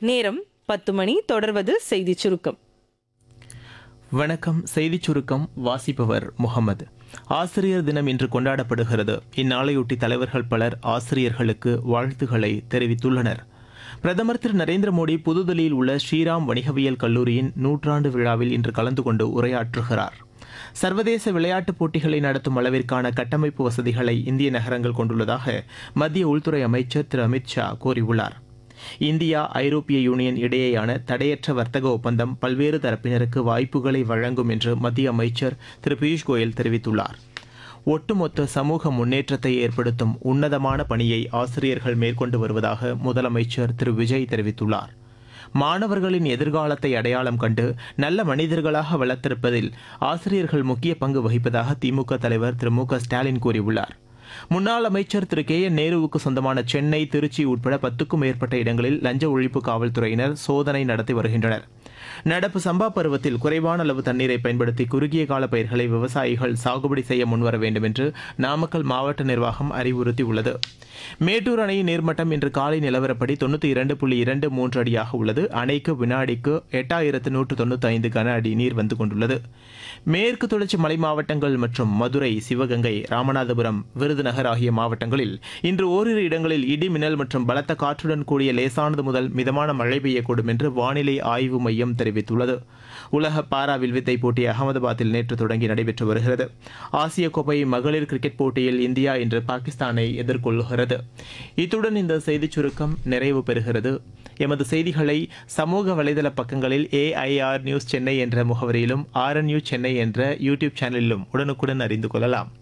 நேரம் பத்து மணி தொடர்வது செய்திச் சுருக்கம் வணக்கம் செய்திச் சுருக்கம் வாசிப்பவர் முகமது ஆசிரியர் தினம் இன்று கொண்டாடப்படுகிறது இந்நாளையொட்டி தலைவர்கள் பலர் ஆசிரியர்களுக்கு வாழ்த்துக்களை தெரிவித்துள்ளனர் பிரதமர் திரு நரேந்திர மோடி புதுதில்லியில் உள்ள ஸ்ரீராம் வணிகவியல் கல்லூரியின் நூற்றாண்டு விழாவில் இன்று கலந்து கொண்டு உரையாற்றுகிறார் சர்வதேச விளையாட்டுப் போட்டிகளை நடத்தும் அளவிற்கான கட்டமைப்பு வசதிகளை இந்திய நகரங்கள் கொண்டுள்ளதாக மத்திய உள்துறை அமைச்சர் திரு அமித் ஷா கூறியுள்ளார் இந்தியா ஐரோப்பிய யூனியன் இடையேயான தடையற்ற வர்த்தக ஒப்பந்தம் பல்வேறு தரப்பினருக்கு வாய்ப்புகளை வழங்கும் என்று மத்திய அமைச்சர் திரு பியூஷ் கோயல் தெரிவித்துள்ளார் ஒட்டுமொத்த சமூக முன்னேற்றத்தை ஏற்படுத்தும் உன்னதமான பணியை ஆசிரியர்கள் மேற்கொண்டு வருவதாக முதலமைச்சர் திரு விஜய் தெரிவித்துள்ளார் மாணவர்களின் எதிர்காலத்தை அடையாளம் கண்டு நல்ல மனிதர்களாக வளர்த்திருப்பதில் ஆசிரியர்கள் முக்கிய பங்கு வகிப்பதாக திமுக தலைவர் திரு மு க ஸ்டாலின் கூறியுள்ளார் முன்னாள் அமைச்சர் திரு கே என் நேருவுக்கு சொந்தமான சென்னை திருச்சி உட்பட பத்துக்கும் மேற்பட்ட இடங்களில் லஞ்ச ஒழிப்பு காவல்துறையினர் சோதனை நடத்தி வருகின்றனர் நடப்பு சம்பா பருவத்தில் குறைவான அளவு தண்ணீரை பயன்படுத்தி குறுகிய கால பயிர்களை விவசாயிகள் சாகுபடி செய்ய முன்வர வேண்டும் என்று நாமக்கல் மாவட்ட நிர்வாகம் அறிவுறுத்தியுள்ளது மேட்டூர் அணையின் நீர்மட்டம் இன்று காலை நிலவரப்படி தொண்ணூற்றி இரண்டு புள்ளி இரண்டு மூன்று அடியாக உள்ளது அணைக்கு வினாடிக்கு எட்டாயிரத்து நூற்று தொண்ணூற்றி ஐந்து கன அடி நீர் வந்து கொண்டுள்ளது மேற்கு தொடர்ச்சி மலை மாவட்டங்கள் மற்றும் மதுரை சிவகங்கை ராமநாதபுரம் விருதுநகர் ஆகிய மாவட்டங்களில் இன்று ஓரிரு இடங்களில் இடி மின்னல் மற்றும் பலத்த காற்றுடன் கூடிய லேசானது முதல் மிதமான மழை பெய்யக்கூடும் என்று வானிலை ஆய்வு மையம் தெரிவித்துள்ளது உலக பாரா வில்வித்தை போட்டி அகமதாபாத்தில் நேற்று தொடங்கி நடைபெற்று வருகிறது ஆசிய கோப்பை மகளிர் கிரிக்கெட் போட்டியில் இந்தியா இன்று பாகிஸ்தானை எதிர்கொள்கிறது இத்துடன் இந்த செய்திச் சுருக்கம் நிறைவு பெறுகிறது எமது செய்திகளை சமூக வலைதள பக்கங்களில் ஏஐஆர் நியூஸ் சென்னை என்ற முகவரியிலும் ஆர்என்யூ சென்னை என்ற யூடியூப் சேனலிலும் உடனுக்குடன் அறிந்து கொள்ளலாம்